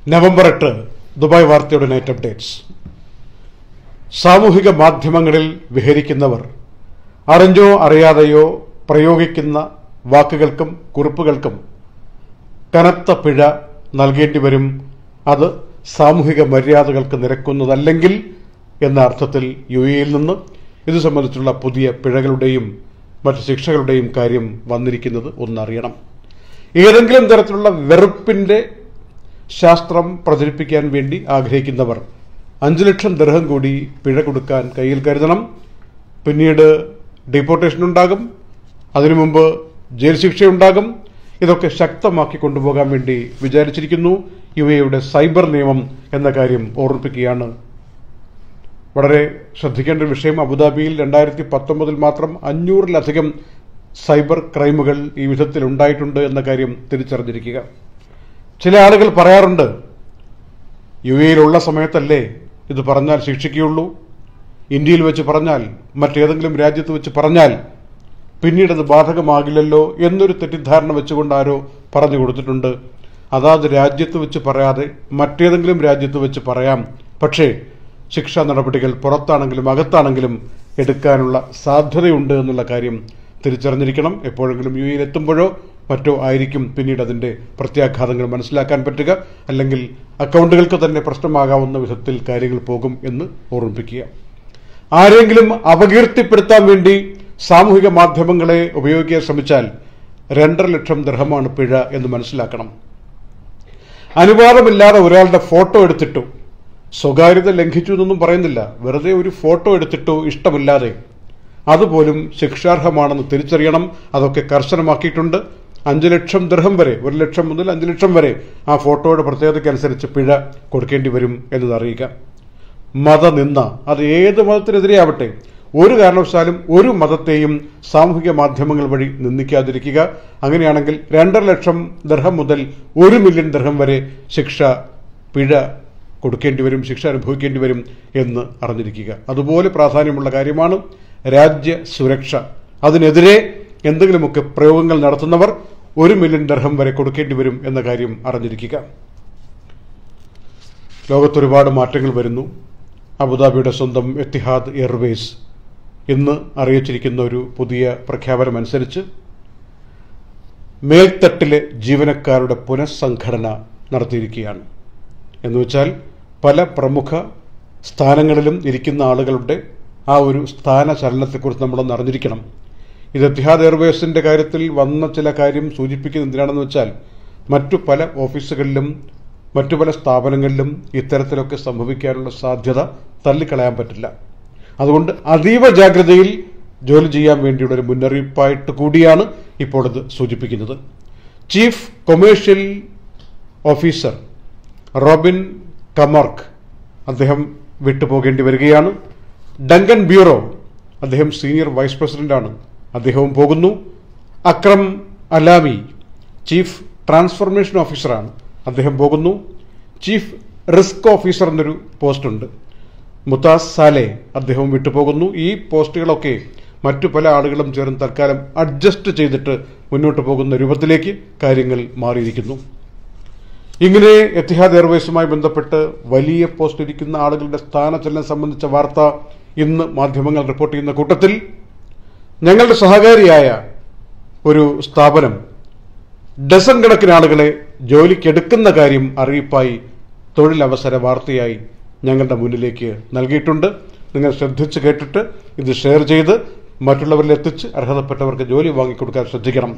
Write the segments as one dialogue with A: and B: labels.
A: November എട്ട് Dubai വാർത്തയുടെ night updates സാമൂഹിക മാധ്യമങ്ങളിൽ വിഹരിക്കുന്നവർ അറിഞ്ഞോ അറിയാതെയോ പ്രയോഗിക്കുന്ന വാക്കുകൾക്കും കുറിപ്പുകൾക്കും കനത്ത പിഴ നൽകേണ്ടി വരും അത് സാമൂഹിക മര്യാദകൾക്ക് നിരക്കുന്നതല്ലെങ്കിൽ എന്ന അർത്ഥത്തിൽ യു എയിൽ നിന്ന് ഇത് സംബന്ധിച്ചുള്ള പുതിയ പിഴകളുടെയും മറ്റ് ശിക്ഷകളുടെയും കാര്യം വന്നിരിക്കുന്നത് ഒന്നറിയണം ഏതെങ്കിലും തരത്തിലുള്ള വെറുപ്പിന്റെ ശാസ്ത്രം പ്രചരിപ്പിക്കാൻ വേണ്ടി ആഗ്രഹിക്കുന്നവർ അഞ്ചു ലക്ഷം ദർഹം കൂടി പിഴ കൊടുക്കാൻ കയ്യിൽ കരുതണം പിന്നീട് ഡിപ്പോർട്ടേഷൻ ഉണ്ടാകും അതിനു മുമ്പ് ജയിൽ ശിക്ഷയുണ്ടാകും ഇതൊക്കെ ശക്തമാക്കി കൊണ്ടുപോകാൻ വേണ്ടി വിചാരിച്ചിരിക്കുന്നു യു എയുടെ സൈബർ നിയമം എന്ന കാര്യം ഓർമ്മിപ്പിക്കുകയാണ് വളരെ ശ്രദ്ധിക്കേണ്ട ഒരു വിഷയം അബുദാബിയിൽ രണ്ടായിരത്തി പത്തൊമ്പതിൽ മാത്രം അഞ്ഞൂറിലധികം സൈബർ ക്രൈമുകൾ ഈ വിധത്തിൽ ഉണ്ടായിട്ടുണ്ട് എന്ന കാര്യം തിരിച്ചറിഞ്ഞിരിക്കുക ചില ആളുകൾ പറയാറുണ്ട് യു എയിലുള്ള സമയത്തല്ലേ ഇത് പറഞ്ഞാൽ ശിക്ഷിക്കുകയുള്ളൂ ഇന്ത്യയിൽ വെച്ച് പറഞ്ഞാൽ മറ്റേതെങ്കിലും രാജ്യത്ത് വെച്ച് പറഞ്ഞാൽ പിന്നീട് അത് ബാധകമാകില്ലല്ലോ എന്നൊരു തെറ്റിദ്ധാരണ വെച്ചുകൊണ്ട് ആരോ പറഞ്ഞു കൊടുത്തിട്ടുണ്ട് അതാത് രാജ്യത്ത് വെച്ച് പറയാതെ മറ്റേതെങ്കിലും രാജ്യത്ത് വെച്ച് പറയാം പക്ഷേ ശിക്ഷാ നടപടികൾ പുറത്താണെങ്കിലും അകത്താണെങ്കിലും എടുക്കാനുള്ള സാധ്യതയുണ്ട് എന്നുള്ള കാര്യം തിരിച്ചറിഞ്ഞിരിക്കണം എപ്പോഴെങ്കിലും യു എയിൽ എത്തുമ്പോഴോ മറ്റോ ആയിരിക്കും പിന്നീട് അതിന്റെ പ്രത്യാഘാതങ്ങൾ മനസ്സിലാക്കാൻ പറ്റുക അല്ലെങ്കിൽ അക്കൗണ്ടുകൾക്ക് തന്നെ പ്രശ്നമാകാവുന്ന വിധത്തിൽ കാര്യങ്ങൾ പോകും എന്ന് ഓർമ്മിപ്പിക്കുക ആരെങ്കിലും അപകീർത്തിപ്പെടുത്താൻ വേണ്ടി സാമൂഹിക മാധ്യമങ്ങളെ ഉപയോഗിക്കാൻ ശ്രമിച്ചാൽ രണ്ടര ലക്ഷം ദർഹമാണ് പിഴ എന്ന് മനസ്സിലാക്കണം അനുവാദമില്ലാതെ ഒരാളുടെ ഫോട്ടോ എടുത്തിട്ടു സ്വകാര്യത ലംഘിച്ചു എന്നൊന്നും പറയുന്നില്ല വെറുതെ ഒരു ഫോട്ടോ എടുത്തിട്ടു ഇഷ്ടമില്ലാതെ അതുപോലും ശിക്ഷാർഹമാണെന്ന് തിരിച്ചറിയണം അതൊക്കെ കർശനമാക്കിയിട്ടുണ്ട് അഞ്ചു ലക്ഷം ദൃഹം വരെ ഒരു ലക്ഷം മുതൽ അഞ്ചു ലക്ഷം വരെ ആ ഫോട്ടോയുടെ പ്രത്യേകതയ്ക്കനുസരിച്ച് പിഴ കൊടുക്കേണ്ടി വരും എന്നത് അറിയുക മതനിന്ദ അത് ഏത് മതത്തിനെതിരെ ആവട്ടെ ഒരു കാരണവശാലും ഒരു മതത്തെയും സാമൂഹിക മാധ്യമങ്ങൾ വഴി നിന്ദിക്കാതിരിക്കുക അങ്ങനെയാണെങ്കിൽ രണ്ടര ലക്ഷം ദർഹം മുതൽ ഒരു മില്യൺ ദർഹം വരെ ശിക്ഷ പിഴ കൊടുക്കേണ്ടി വരും ശിക്ഷ അനുഭവിക്കേണ്ടി വരും എന്ന് അറിഞ്ഞിരിക്കുക അതുപോലെ പ്രാധാന്യമുള്ള കാര്യമാണ് രാജ്യ സുരക്ഷ അതിനെതിരെ എന്തെങ്കിലുമൊക്കെ പ്രയോഗങ്ങൾ നടത്തുന്നവർ ഒരു മില്യൺ ദർഹം വരെ കൊടുക്കേണ്ടി വരും എന്ന കാര്യം അറിഞ്ഞിരിക്കുക ലോകത്തൊരുപാട് മാറ്റങ്ങൾ വരുന്നു അബുദാബിയുടെ സ്വന്തം എത്തിഹാദ് എയർവേസ് ഇന്ന് അറിയിച്ചിരിക്കുന്ന ഒരു പുതിയ പ്രഖ്യാപനം അനുസരിച്ച് മേൽത്തട്ടിലെ ജീവനക്കാരുടെ പുനഃസംഘടന നടത്തിയിരിക്കുകയാണ് എന്നുവെച്ചാൽ പല പ്രമുഖ സ്ഥാനങ്ങളിലും ഇരിക്കുന്ന ആളുകളുടെ ആ ഒരു സ്ഥാനചലനത്തെക്കുറിച്ച് നമ്മളൊന്ന് അറിഞ്ഞിരിക്കണം ഇത് എത്തിഹാദ് എയർവേസിന്റെ കാര്യത്തിൽ വന്ന ചില കാര്യം സൂചിപ്പിക്കുന്നത് എന്തിനാണെന്ന് വെച്ചാൽ മറ്റു പല ഓഫീസുകളിലും മറ്റു പല സ്ഥാപനങ്ങളിലും ഇത്തരത്തിലൊക്കെ സംഭവിക്കാനുള്ള സാധ്യത തള്ളിക്കളയാൻ പറ്റില്ല അതുകൊണ്ട് അതീവ ജാഗ്രതയിൽ ജോലി ചെയ്യാൻ വേണ്ടിയുള്ള ഒരു മുന്നറിയിപ്പായിട്ട് കൂടിയാണ് ഇപ്പോൾ ഇത് സൂചിപ്പിക്കുന്നത് ചീഫ് കൊമേഴ്ഷ്യൽ ഓഫീസർ റോബിൻ കമർക്ക് അദ്ദേഹം വിട്ടുപോകേണ്ടി വരികയാണ് ഡങ്കൻ ബ്യൂറോ അദ്ദേഹം സീനിയർ വൈസ് പ്രസിഡന്റാണ് അദ്ദേഹവും പോകുന്നു അക്രം അലാമി ചീഫ് ട്രാൻസ്ഫോർമേഷൻ ഓഫീസറാണ് അദ്ദേഹം പോകുന്നു ചീഫ് റിസ്ക് ഓഫീസർ എന്നൊരു പോസ്റ്റുണ്ട് മുത്താസ് സാലെ അദ്ദേഹവും വിട്ടുപോകുന്നു ഈ പോസ്റ്റുകളൊക്കെ മറ്റു പല ആളുകളും ചേർന്ന് തൽക്കാലം അഡ്ജസ്റ്റ് ചെയ്തിട്ട് മുന്നോട്ട് പോകുന്ന രൂപത്തിലേക്ക് കാര്യങ്ങൾ മാറിയിരിക്കുന്നു ഇങ്ങനെ എത്തിഹാദ് എയർവേസുമായി ബന്ധപ്പെട്ട് വലിയ പോസ്റ്റ് ഇരിക്കുന്ന ആളുകളുടെ സ്ഥാനചലനം സംബന്ധിച്ച വാർത്ത ഇന്ന് മാധ്യമങ്ങൾ റിപ്പോർട്ട് ചെയ്യുന്ന കൂട്ടത്തിൽ ഞങ്ങളുടെ സഹകാരിയായ ഒരു സ്ഥാപനം ഡസൻ കണക്കിന് ആളുകളെ ജോലിക്കെടുക്കുന്ന കാര്യം അറിയിപ്പായി തൊഴിലവസര വാർത്തയായി ഞങ്ങളുടെ മുന്നിലേക്ക് നൽകിയിട്ടുണ്ട് നിങ്ങൾ ശ്രദ്ധിച്ച് കേട്ടിട്ട് ഇത് ഷെയർ ചെയ്ത് മറ്റുള്ളവരിൽ എത്തിച്ച് അർഹതപ്പെട്ടവർക്ക് ജോലി വാങ്ങിക്കൊടുക്കാൻ ശ്രദ്ധിക്കണം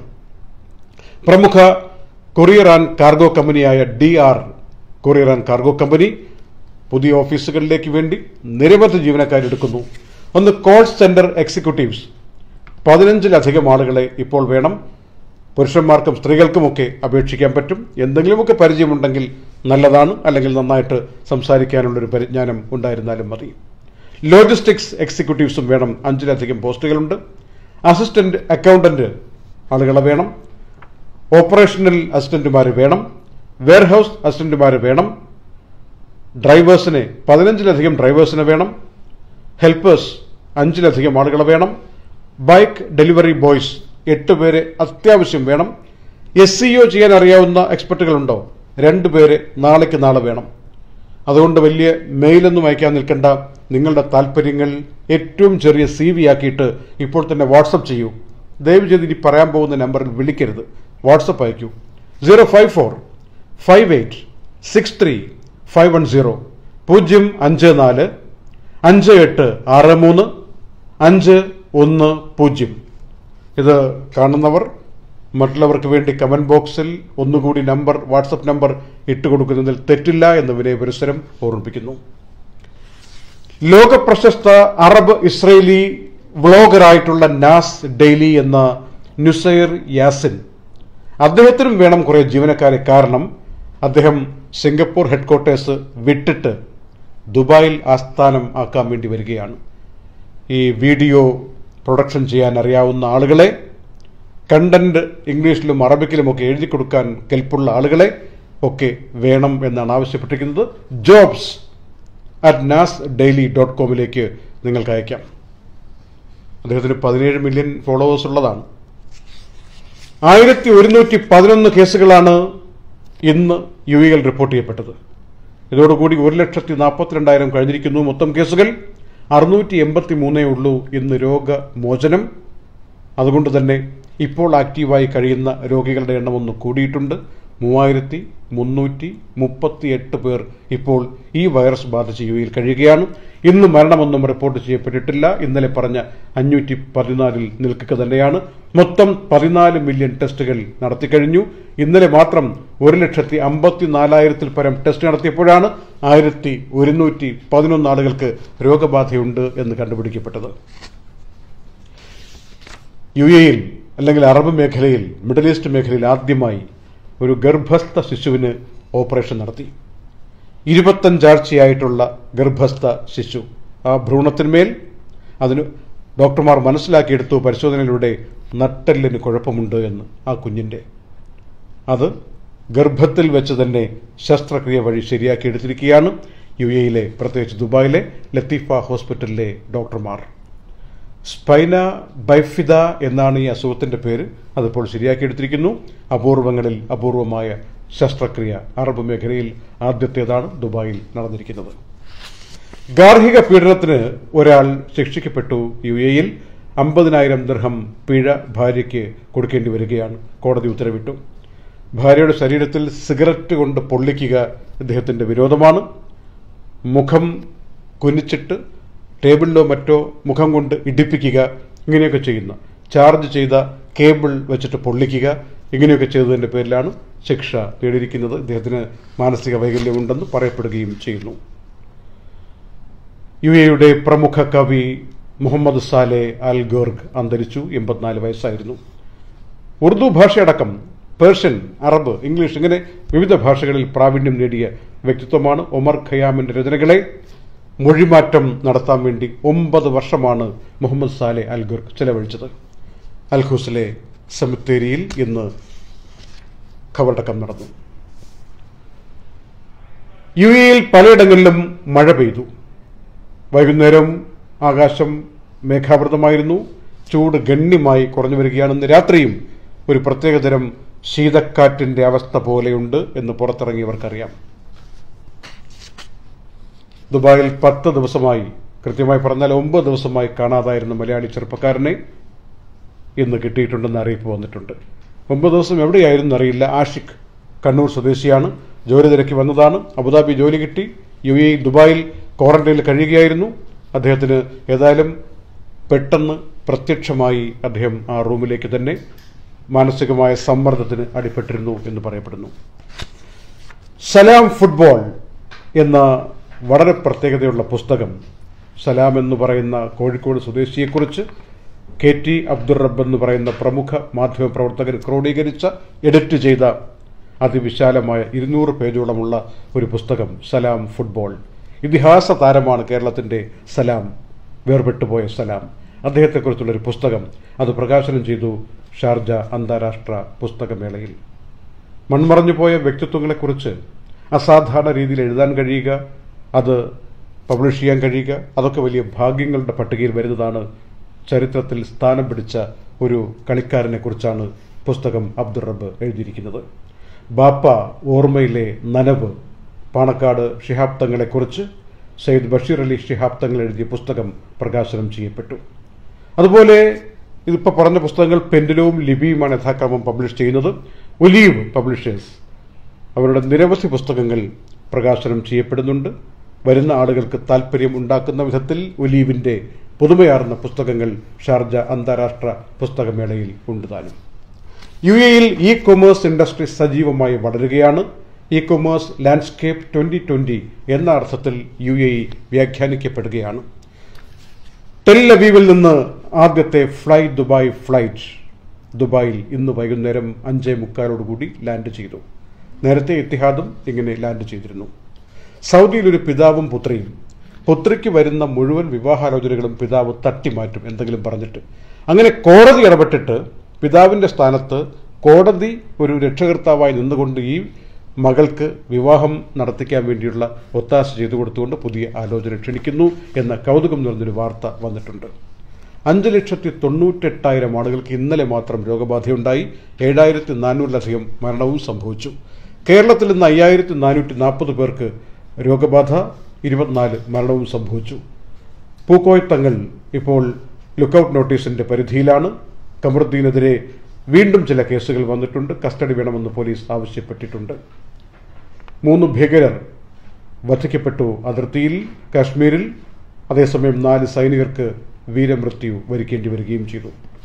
A: പ്രമുഖ കൊറിയർ ആൻഡ് കാർഗോ കമ്പനിയായ D R courier and cargo company പുതിയ ഓഫീസുകളിലേക്ക് വേണ്ടി നിരവധി ജീവനക്കാരെടുക്കുന്നു ഒന്ന് കോൾ സെന്റർ എക്സിക്യൂട്ടീവ്സ് പതിനഞ്ചിലധികം ആളുകളെ ഇപ്പോൾ വേണം പുരുഷന്മാർക്കും സ്ത്രീകൾക്കുമൊക്കെ അപേക്ഷിക്കാൻ പറ്റും എന്തെങ്കിലുമൊക്കെ പരിചയമുണ്ടെങ്കിൽ നല്ലതാണ് അല്ലെങ്കിൽ നന്നായിട്ട് സംസാരിക്കാനുള്ളൊരു പരിജ്ഞാനം ഉണ്ടായിരുന്നാലും മതി ലോജിസ്റ്റിക്സ് എക്സിക്യൂട്ടീവ്സും വേണം അഞ്ചിലധികം പോസ്റ്റുകളുണ്ട് അസിസ്റ്റന്റ് അക്കൗണ്ടന്റ് ആളുകളെ വേണം ഓപ്പറേഷണൽ അസിസ്റ്റന്റുമാർ വേണം വെയർഹൌസ് അസിസ്റ്റന്റുമാർ വേണം ഡ്രൈവേഴ്സിനെ പതിനഞ്ചിലധികം ഡ്രൈവേഴ്സിനെ വേണം ഹെൽപ്പേഴ്സ് അഞ്ചിലധികം ആളുകളെ വേണം ബൈക്ക് ഡെലിവറി ബോയ്സ് എട്ട് പേരെ അത്യാവശ്യം വേണം എസ് സിഒ ചെയ്യാൻ അറിയാവുന്ന എക്സ്പെർട്ടുകളുണ്ടോ രണ്ടുപേരെ നാളേക്ക് നാളെ വേണം അതുകൊണ്ട് വലിയ മെയിലൊന്നും അയക്കാൻ നിൽക്കേണ്ട നിങ്ങളുടെ താല്പര്യങ്ങൾ ഏറ്റവും ചെറിയ സി വി ആക്കിയിട്ട് ഇപ്പോൾ തന്നെ വാട്സപ്പ് ചെയ്യൂ ദയവ് ചെയ്ത് ഇനി പറയാൻ പോകുന്ന നമ്പറിൽ വിളിക്കരുത് വാട്സപ്പ് അയക്കൂ zero five four five eight six three five one zero പൂജ്യം അഞ്ച് നാല് അഞ്ച് എട്ട് ആറ് മൂന്ന് അഞ്ച് ഒന്ന് പൂജ്യം ഇത് കാണുന്നവർ മറ്റുള്ളവർക്ക് വേണ്ടി കമന്റ് ബോക്സിൽ ഒന്നുകൂടി നമ്പർ വാട്സപ്പ് നമ്പർ ഇട്ടുകൊടുക്കുന്നതിൽ തെറ്റില്ല എന്ന് വിനയ പരിസരം ഓർമ്മിപ്പിക്കുന്നു ലോക പ്രശസ്ത അറബ് ഇസ്രയേലി വ്ളോഗറായിട്ടുള്ള നാസ് ഡെയിലി എന്ന നുസൈർ യാസിൻ അദ്ദേഹത്തിനും വേണം കുറെ ജീവനക്കാരെ കാരണം അദ്ദേഹം സിംഗപ്പൂർ ഹെഡ്ക്വാർട്ടേഴ്സ് വിട്ടിട്ട് ദുബായിൽ ആസ്ഥാനം ആക്കാൻ വേണ്ടി വരികയാണ് ഈ വീഡിയോ പ്രൊഡക്ഷൻ ചെയ്യാൻ അറിയാവുന്ന ആളുകളെ കണ്ടന്റ് ഇംഗ്ലീഷിലും അറബിക്കിലുമൊക്കെ എഴുതി കൊടുക്കാൻ കെൽപ്പുള്ള ആളുകളെ ഒക്കെ വേണം എന്നാണ് ആവശ്യപ്പെട്ടിരിക്കുന്നത് jobs at Nas Daily dot കോമിലേക്ക് നിങ്ങൾക്ക് അയക്കാം അദ്ദേഹത്തിന് പതിനേഴ് മില്യൺ ഫോളോവേഴ്സ് ഉള്ളതാണ് ആയിരത്തി ഒരുന്നൂറ്റി പതിനൊന്ന് കേസുകളാണ് ഇന്ന് യു എയിൽ റിപ്പോർട്ട് ചെയ്യപ്പെട്ടത് ഇതോടുകൂടി ഒരു ലക്ഷത്തി നാൽപ്പത്തിരണ്ടായിരം കഴിഞ്ഞിരിക്കുന്നു മൊത്തം കേസുകൾ അറുന്നൂറ്റി എൺപത്തി മൂന്നേ ഉള്ളൂ ഇന്ന് രോഗമോചനം അതുകൊണ്ട് തന്നെ ഇപ്പോൾ ആക്റ്റീവായി കഴിയുന്ന രോഗികളുടെ എണ്ണം ഒന്ന് കൂടിയിട്ടുണ്ട് മൂവായിരത്തി മുന്നൂറ്റി മുപ്പത്തി എട്ട് പേർ ഇപ്പോൾ ഈ വൈറസ് ബാധിച്ച് യു എയിൽ കഴിയുകയാണ് ഇന്ന് മരണമൊന്നും റിപ്പോർട്ട് ചെയ്യപ്പെട്ടിട്ടില്ല ഇന്നലെ പറഞ്ഞ അഞ്ഞൂറ്റി പതിനാലിൽ നിൽക്കുക തന്നെയാണ് മൊത്തം പതിനാല് മില്യൺ ടെസ്റ്റുകൾ നടത്തിക്കഴിഞ്ഞു ഇന്നലെ മാത്രം ഒരു ലക്ഷത്തി അമ്പത്തി നാലായിരത്തിൽ പരം ടെസ്റ്റ് നടത്തിയപ്പോഴാണ് ആയിരത്തി ഒരുന്നൂറ്റി പതിനൊന്ന് ആളുകൾക്ക് രോഗബാധയുണ്ട് എന്ന് കണ്ടുപിടിക്കപ്പെട്ടത് യു എയിൽ അല്ലെങ്കിൽ അറബ് മേഖലയിൽ മിഡിൽ ഈസ്റ്റ് മേഖലയിൽ ആദ്യമായി ഒരു ഗർഭസ്ഥ ശിശുവിന് ഓപ്പറേഷൻ നടത്തി ഇരുപത്തഞ്ചാഴ്ചയായിട്ടുള്ള ഗർഭസ്ഥ ശിശു ആ ഭ്രൂണത്തിന്മേൽ അതിന് ഡോക്ടർമാർ മനസ്സിലാക്കിയെടുത്തു പരിശോധനയിലൂടെ നട്ടെല്ലിന് കുഴപ്പമുണ്ട് എന്ന് ആ കുഞ്ഞിൻ്റെ അത് ഗർഭത്തിൽ വെച്ച് തന്നെ ശസ്ത്രക്രിയ വഴി ശരിയാക്കി എടുത്തിരിക്കുകയാണ് യു എയിലെ പ്രത്യേകിച്ച് ദുബായിലെ ലത്തീഫ ഹോസ്പിറ്റലിലെ ഡോക്ടർമാർ സ്പൈന ബൈഫിദ എന്നാണ് ഈ അസുഖത്തിന്റെ പേര് അതിപ്പോൾ ശരിയാക്കിയെടുത്തിരിക്കുന്നു അപൂർവങ്ങളിൽ അപൂർവമായ ശസ്ത്രക്രിയ അറബ് മേഖലയിൽ ആദ്യത്തേതാണ് ദുബായിൽ നടന്നിരിക്കുന്നത് ഗാർഹിക പീഡനത്തിന് ഒരാൾ ശിക്ഷിക്കപ്പെട്ടു യു എയിൽ അമ്പതിനായിരം ദർഹം പിഴ ഭാര്യയ്ക്ക് കൊടുക്കേണ്ടി വരികയാണ് കോടതി ഉത്തരവിട്ടു ഭാര്യയുടെ ശരീരത്തിൽ സിഗരറ്റ് കൊണ്ട് പൊള്ളിക്കുക ഇദ്ദേഹത്തിന്റെ വിരോധമാണ് മുഖം കുനിച്ചിട്ട് ടേബിളിലോ മറ്റോ മുഖം കൊണ്ട് ഇടിപ്പിക്കുക ഇങ്ങനെയൊക്കെ ചെയ്യുന്ന ചാർജ് ചെയ്ത കേബിൾ വെച്ചിട്ട് പൊള്ളിക്കുക ഇങ്ങനെയൊക്കെ ചെയ്തതിന്റെ പേരിലാണ് ശിക്ഷ നേടിയിരിക്കുന്നത് ഇദ്ദേഹത്തിന് മാനസിക വൈകല്യമുണ്ടെന്ന് പറയപ്പെടുകയും ചെയ്യുന്നു യു എയുടെ പ്രമുഖ കവി മുഹമ്മദ് സാലെ അൽ ഗോർഗ് അന്തരിച്ചു എൺപത്തിനാല് വയസ്സായിരുന്നു ഉറുദു ഭാഷയടക്കം പേർഷ്യൻ അറബ് ഇംഗ്ലീഷ് ഇങ്ങനെ വിവിധ ഭാഷകളിൽ പ്രാവീണ്യം നേടിയ വ്യക്തിത്വമാണ് ഒമർ ഖയാമിന്റെ രചനകളെ മൊഴിമാറ്റം നടത്താൻ വേണ്ടി ഒമ്പത് വർഷമാണ് മുഹമ്മദ് സാലെ അൽ ഗുർഗ് ചെലവഴിച്ചത് അൽഖൂസിലെ സെമിത്തേരിയിൽ ഇന്ന് ഖബറടക്കം നടന്നു യു എയിൽ പലയിടങ്ങളിലും മഴ പെയ്തു വൈകുന്നേരം ആകാശം മേഘാവൃതമായിരുന്നു ചൂട് ഗണ്യമായി കുറഞ്ഞു വരികയാണെന്ന് രാത്രിയും ഒരു പ്രത്യേകതരം ശീതക്കാറ്റിന്റെ അവസ്ഥ പോലെയുണ്ട് എന്ന് പുറത്തിറങ്ങിയവർക്കറിയാം ദുബായിൽ പത്ത് ദിവസമായി കൃത്യമായി പറഞ്ഞാൽ ഒമ്പത് ദിവസമായി കാണാതായിരുന്ന മലയാളി ചെറുപ്പക്കാരനെ ഇന്ന് കിട്ടിയിട്ടുണ്ടെന്ന് അറിയിപ്പ് വന്നിട്ടുണ്ട് ഒമ്പത് ദിവസം എവിടെയായിരുന്നു അറിയില്ല ആഷിഖ് കണ്ണൂർ സ്വദേശിയാണ് ജോലി തിരക്കി വന്നതാണ് അബുദാബി ജോലി കിട്ടി യു എ ദുബായിൽ ക്വാറന്റൈനിൽ കഴിയുകയായിരുന്നു അദ്ദേഹത്തിന് ഏതായാലും പെട്ടെന്ന് പ്രത്യക്ഷമായി അദ്ദേഹം ആ റൂമിലേക്ക് തന്നെ മാനസികമായ സമ്മർദ്ദത്തിന് അടിപ്പെട്ടിരുന്നു എന്ന് പറയപ്പെടുന്നു സലാം ഫുട്ബോൾ എന്ന വളരെ പ്രത്യേകതയുള്ള പുസ്തകം സലാം എന്ന് പറയുന്ന കോഴിക്കോട് സ്വദേശിയെക്കുറിച്ച് കെ ടി അബ്ദുൾ റബ്ബ് എന്ന് പറയുന്ന പ്രമുഖ മാധ്യമ പ്രവർത്തകർ ക്രോഡീകരിച്ച എഡിറ്റ് ചെയ്ത അതിവിശാലമായ ഇരുന്നൂറ് പേജോളമുള്ള ഒരു പുസ്തകം സലാം ഫുട്ബോൾ ഇതിഹാസ താരമാണ് കേരളത്തിന്റെ സലാം വേർപെട്ടുപോയ സലാം അദ്ദേഹത്തെക്കുറിച്ചുള്ള ഒരു പുസ്തകം അത് പ്രകാശനം ചെയ്തു ഷാർജ അന്താരാഷ്ട്ര പുസ്തകമേളയിൽ മൺമറഞ്ഞു പോയ വ്യക്തിത്വങ്ങളെക്കുറിച്ച് അസാധാരണ രീതിയിൽ എഴുതാൻ കഴിയുക അത് പബ്ലിഷ് ചെയ്യാൻ കഴിയുക അതൊക്കെ വലിയ ഭാഗ്യങ്ങളുടെ പട്ടികയിൽ വരുന്നതാണ് ചരിത്രത്തിൽ സ്ഥാനം പിടിച്ച ഒരു കളിക്കാരനെ കുറിച്ചാണ് പുസ്തകം അബ്ദുൾ റബ്ബ് എഴുതിയിരിക്കുന്നത് ബാപ്പ ഓർമ്മയിലെ നനവ് പാണക്കാട് ഷിഹാബ് തങ്ങളെക്കുറിച്ച് സയ്യിദ് ബഷീർ അലി ഷിഹാബ് തങ്ങൾ എഴുതിയ പുസ്തകം പ്രകാശനം ചെയ്യപ്പെട്ടു അതുപോലെ ഇതിപ്പോൾ പറഞ്ഞ പുസ്തകങ്ങൾ പെൻഡിലവും ലിപിയുമാണ് യഥാക്രമം പബ്ലിഷ് ചെയ്യുന്നത് ഒലീവ് പബ്ലിഷേഴ്സ് അവരുടെ നിരവധി പുസ്തകങ്ങൾ പ്രകാശനം ചെയ്യപ്പെടുന്നുണ്ട് വരുന്ന ആളുകൾക്ക് താല്പര്യം ഉണ്ടാക്കുന്ന വിധത്തിൽ ഒലീവിൻ്റെ പുതുമയാർന്ന പുസ്തകങ്ങൾ ഷാർജ അന്താരാഷ്ട്ര പുസ്തകമേളയിൽ ഉണ്ട് താനും യു എയിൽ ഇ കൊമേഴ്സ് ഇൻഡസ്ട്രി സജീവമായി വളരുകയാണ് e commerce landscape twenty twenty എന്ന അർത്ഥത്തിൽ യു എ ഇ വ്യാഖ്യാനിക്കപ്പെടുകയാണ് ടെൽ അവീവിൽ നിന്ന് ആദ്യത്തെ ഫ്ലൈ ദുബായ് ഫ്ലൈറ്റ് ദുബായിൽ ഇന്ന് വൈകുന്നേരം അഞ്ചേ മുക്കാലോടുകൂടി ലാൻഡ് ചെയ്തു നേരത്തെ ഇത്തിഹാദും ഇങ്ങനെ ലാൻഡ് ചെയ്തിരുന്നു സൗദിയിൽ ഒരു പിതാവും പുത്രിയും പുത്രിക്ക് വരുന്ന മുഴുവൻ വിവാഹാലോചനകളും പിതാവ് തട്ടിമാറ്റും എന്തെങ്കിലും പറഞ്ഞിട്ട് അങ്ങനെ കോടതി ഇടപെട്ടിട്ട് പിതാവിന്റെ സ്ഥാനത്ത് കോടതി ഒരു രക്ഷകർത്താവായി നിന്നുകൊണ്ട് ഈ മകൾക്ക് വിവാഹം നടത്തിക്കാൻ വേണ്ടിയുള്ള ഒത്താശ ചെയ്തു കൊടുത്തുകൊണ്ട് പുതിയ ആലോചന ക്ഷണിക്കുന്നു എന്ന കൗതുകം നിറഞ്ഞൊരു വാർത്ത വന്നിട്ടുണ്ട് അഞ്ച് ലക്ഷത്തി തൊണ്ണൂറ്റെട്ടായിരം ആളുകൾക്ക് ഇന്നലെ മാത്രം രോഗബാധയുണ്ടായി ഏഴായിരത്തി നാനൂറിലധികം മരണവും സംഭവിച്ചു കേരളത്തിൽ ഇന്ന് അയ്യായിരത്തി നാനൂറ്റി നാൽപ്പത് പേർക്ക് രോഗബാധ ഇരുപത്തിനാല് മരണവും സംഭവിച്ചു പൂക്കോയ് തങ്ങൾ ഇപ്പോൾ ലുക്കൌട്ട് നോട്ടീസിന്റെ പരിധിയിലാണ് കമറുദ്ദീനെതിരെ വീണ്ടും ചില കേസുകൾ വന്നിട്ടുണ്ട് കസ്റ്റഡി വേണമെന്ന് പോലീസ് ആവശ്യപ്പെട്ടിട്ടുണ്ട് മൂന്ന് ഭീകരർ വധിക്കപ്പെട്ടു അതിർത്തിയിൽ കാശ്മീരിൽ അതേസമയം നാല് സൈനികർക്ക് വീരമൃത്യു വരിക്കേണ്ടി വരികയും ചെയ്തു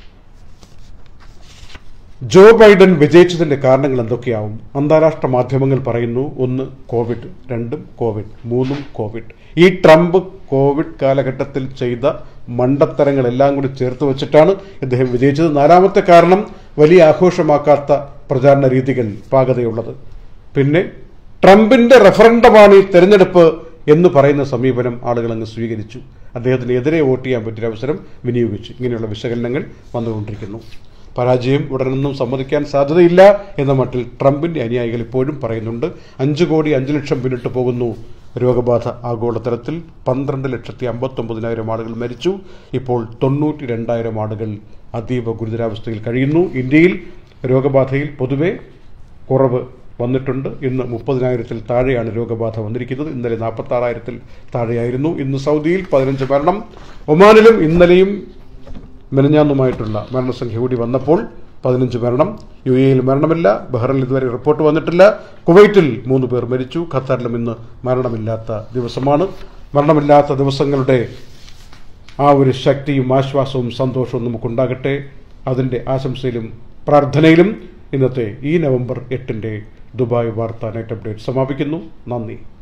A: ജോ ബൈഡൻ വിജയിച്ചതിന്റെ കാരണങ്ങൾ എന്തൊക്കെയാവും അന്താരാഷ്ട്ര മാധ്യമങ്ങൾ പറയുന്നു ഒന്ന് കോവിഡ് രണ്ടും കോവിഡ് മൂന്നും കോവിഡ് ഈ ട്രംപ് കോവിഡ് കാലഘട്ടത്തിൽ ചെയ്ത മണ്ടത്തരങ്ങളെല്ലാം കൂടി ചേർത്ത് വെച്ചിട്ടാണ് ഇദ്ദേഹം വിജയിച്ചത് നാലാമത്തെ കാരണം വലിയ ആഘോഷമാക്കാത്ത പ്രചാരണ രീതികൾ പാകതയുള്ളത് പിന്നെ ട്രംപിന്റെ റെഫറൻഡമാണ് ഈ തെരഞ്ഞെടുപ്പ് എന്ന് പറയുന്ന സമീപനം ആളുകൾ അങ്ങ് സ്വീകരിച്ചു അദ്ദേഹത്തിന് എതിരെ വോട്ട് ചെയ്യാൻ പറ്റിയ അവസരം വിനിയോഗിച്ചു ഇങ്ങനെയുള്ള വിശകലനങ്ങൾ വന്നുകൊണ്ടിരിക്കുന്നു പരാജയം ഉടനൊന്നും സമ്മതിക്കാൻ സാധ്യതയില്ല എന്ന മട്ടിൽ ട്രംപിന്റെ അനുയായികൾ ഇപ്പോഴും പറയുന്നുണ്ട് അഞ്ചു കോടി അഞ്ചു ലക്ഷം പിന്നിട്ട് പോകുന്നു രോഗബാധ ആഗോളതലത്തിൽ പന്ത്രണ്ട് ലക്ഷത്തി അമ്പത്തൊമ്പതിനായിരം ആളുകൾ മരിച്ചു ഇപ്പോൾ തൊണ്ണൂറ്റി രണ്ടായിരം ആളുകൾ അതീവ ഗുരുതരാവസ്ഥയിൽ കഴിയുന്നു ഇന്ത്യയിൽ രോഗബാധയിൽ പൊതുവെ കുറവ് വന്നിട്ടുണ്ട് ഇന്ന് മുപ്പതിനായിരത്തിൽ താഴെയാണ് രോഗബാധ വന്നിരിക്കുന്നത് ഇന്നലെ നാൽപ്പത്തി ആറായിരത്തിൽ താഴെയായിരുന്നു ഇന്ന് സൗദിയിൽ പതിനഞ്ച് മരണം ഒമാനിലും ഇന്നലെയും മെനഞ്ഞാന്നുമായിട്ടുള്ള മരണസംഖ്യ കൂടി വന്നപ്പോൾ പതിനഞ്ച് മരണം യു എയിൽ മരണമില്ല ബഹ്റിനിൽ ഇതുവരെ റിപ്പോർട്ട് വന്നിട്ടില്ല കുവൈറ്റിൽ മൂന്ന് പേർ മരിച്ചു ഖത്തറിലും ഇന്ന് മരണമില്ലാത്ത ദിവസമാണ് മരണമില്ലാത്ത ദിവസങ്ങളുടെ ആ ഒരു ശക്തിയും ആശ്വാസവും സന്തോഷവും നമുക്കുണ്ടാകട്ടെ അതിൻ്റെ ആശംസയിലും പ്രാർത്ഥനയിലും ഇന്നത്തെ ഈ നവംബർ എട്ടിൻ്റെ ദുബായ് വാർത്താ നൈറ്റ് അപ്ഡേറ്റ് സമാപിക്കുന്നു നന്ദി